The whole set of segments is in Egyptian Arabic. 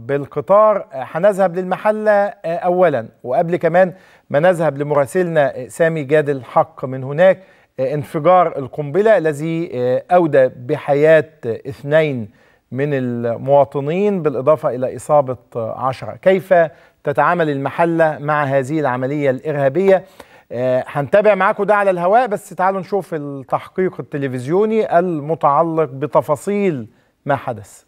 بالقطار هنذهب للمحلة أولا وقبل كمان ما نذهب لمراسلنا سامي جاد الحق من هناك انفجار القنبلة الذي أودى بحياة اثنين من المواطنين بالإضافة إلى إصابة عشرة كيف تتعامل المحلة مع هذه العملية الإرهابية هنتابع معاكم ده على الهواء بس تعالوا نشوف التحقيق التلفزيوني المتعلق بتفاصيل ما حدث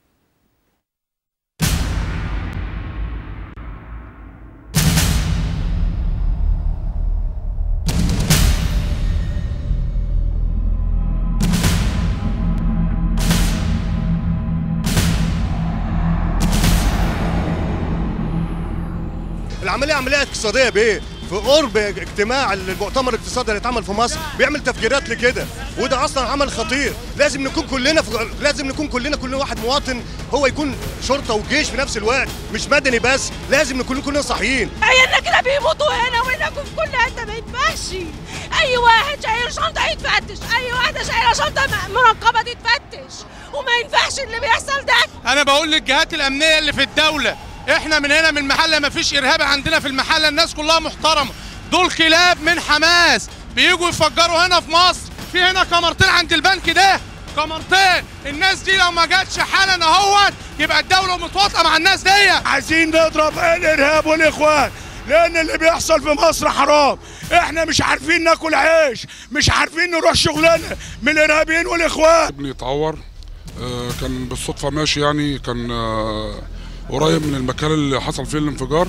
العمليه عمليه اقتصاديه بايه؟ في قرب اجتماع المؤتمر الاقتصادي اللي اتعمل في مصر بيعمل تفجيرات لكده وده اصلا عمل خطير لازم نكون كلنا في لازم نكون كلنا كل واحد مواطن هو يكون شرطه وجيش في نفس الوقت مش مدني بس لازم نكون كلنا صاحيين عيالنا كده بيموتوا هنا وهناك وفي كل حته ما ينفعش اي واحد شايل شنطه يتفتش اي واحده شايله شنطه مرقبه تتفتش وما ينفعش اللي بيحصل ده انا بقول للجهات الامنيه اللي في الدوله احنا من هنا من المحله ما فيش ارهاب عندنا في المحله الناس كلها محترمه دول كلاب من حماس بيجوا يفجروا هنا في مصر في هنا كاميرتين عند البنك ده كاميرتين الناس دي لو ما جاتش حالا اهوت يبقى الدوله متواطئه مع الناس دي عايزين نضرب الارهاب والاخوان لان اللي بيحصل في مصر حرام احنا مش عارفين ناكل عيش مش عارفين نروح شغلنا من الارهابيين والاخوان ابني اتعور آه كان بالصدفه ماشي يعني كان آه قريب من المكان اللي حصل فيه الانفجار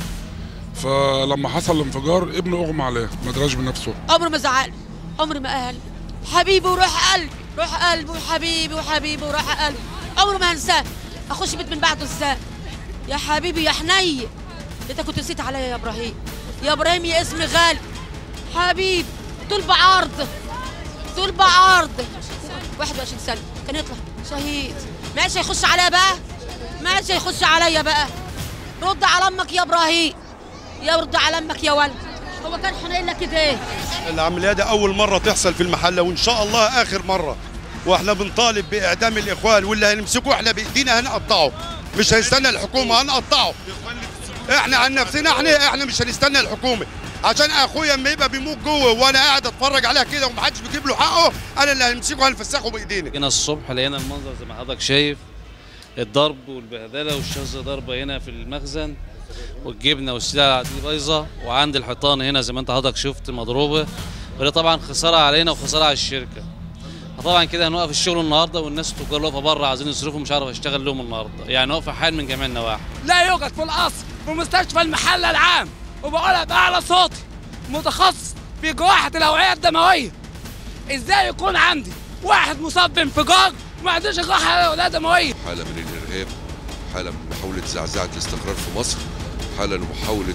فلما حصل الانفجار ابنه اغمى عليه ما دراش بنفسه عمره ما زعل عمري ما قال حبيبي وروح قلبي روح قلبي وحبيبي وحبيبي وروح قلبي عمره ما هنساه اخش بيت من بعده ازاي يا حبيبي يا حنين انت كنت نسيت عليا يا ابراهيم يا ابراهيم يا اسمي غالي حبيبي طول بعرض طول بعرض 21 سنه كان يطلع شهيد ماشي يخش عليا بقى ماشي يخش عليا بقى رد على امك يا ابراهيم يا رد على امك يا ولد هو كان حنين لك كده ايه العمليه دي اول مره تحصل في المحله وان شاء الله اخر مره واحنا بنطالب باعدام الاخوان واللي هنمسكه احنا بايدينا هنقطعه مش هنستنى الحكومه هنقطعه احنا عن نفسنا احنا احنا مش هنستنى الحكومه عشان اخويا اما يبقى بيموت جوه وانا قاعد اتفرج عليها كده ومحدش بيجيب له حقه انا اللي هنمسكه هنفسخه بايدينا جينا الصبح لقينا المنظر زي ما حضرتك شايف الضرب والبهدله والشظ ضربه هنا في المخزن والجبنه والسلع دي بايظه وعند الحيطان هنا زي ما انت حضرتك شفت مضروبه وده طبعا خساره علينا وخساره على الشركه طبعا كده هنوقف الشغل النهارده والناس التجار واقفه بره عايزين يصرفوا مش عارف اشتغل لهم النهارده يعني واقفه حال من جميع النواحي لا يوجد في القصر في مستشفى المحله العام وبقولها باعلى صوتي متخصص في جراحه الاوعيه الدمويه ازاي يكون عندي واحد مصاب بانفجار وما عندوش جراحه اوعيه دمويه حاله من الارهاب حاله من محاوله زعزعه الاستقرار في مصر حاله لمحاوله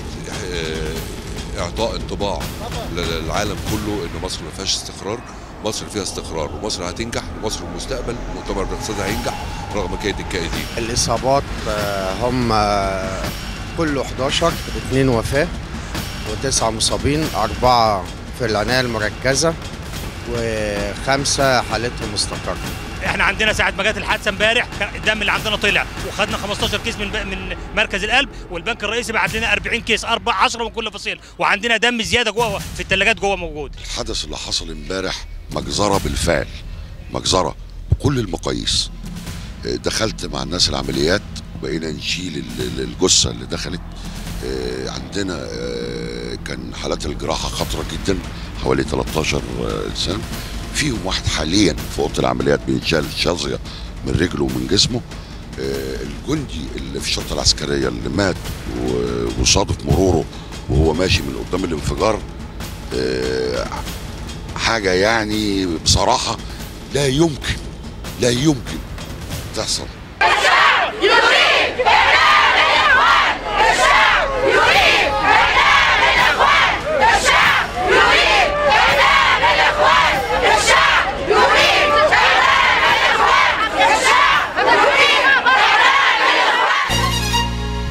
اعطاء انطباع للعالم كله ان مصر ما فيهاش استقرار مصر فيها استقرار ومصر هتنجح ومصر المستقبل المؤتمر الاقتصادي هينجح رغم كيد الكائدين الاصابات هم كله 11 اثنين وفاه وتسعه مصابين اربعه في العنايه المركزه وخمسه حالتهم مستقره احنا عندنا ساعه ما جت الحادثه امبارح الدم اللي عندنا طلع وخدنا 15 كيس من من مركز القلب والبنك الرئيسي بعت لنا 40 كيس 4 10 من كل فصيل وعندنا دم زياده جوه في الثلاجات جوه موجود الحدث اللي حصل امبارح مجزره بالفعل مجزره بكل المقاييس دخلت مع الناس العمليات وبقينا نشيل الجثه اللي دخلت عندنا كان حالات الجراحه خطره جدا حوالي 13 انسان فيهم واحد حاليا في اوضه العمليات بيتشال شظيه من رجله ومن جسمه الجندي اللي في الشرطه العسكريه اللي مات وصادف مروره وهو ماشي من قدام الانفجار حاجه يعني بصراحه لا يمكن لا يمكن تحصل الشعب يريد إعلان الإخوان الشعب يريد إعلان الإخوان الشعب يريد إعلان الإخوان الشعب يريد إعلان الإخوان الشعب يريد إعلان الإخوان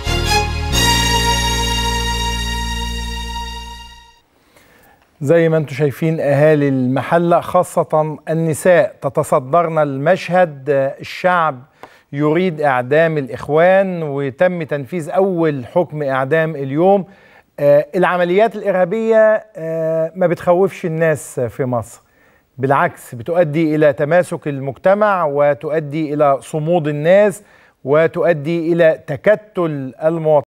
زي ما انتم شايفين اهالي المحله خاصه النساء تتصدرن المشهد الشعب يريد إعدام الإخوان وتم تنفيذ أول حكم إعدام اليوم آه، العمليات الإرهابية آه، ما بتخوفش الناس في مصر بالعكس بتؤدي إلى تماسك المجتمع وتؤدي إلى صمود الناس وتؤدي إلى تكتل المواطنين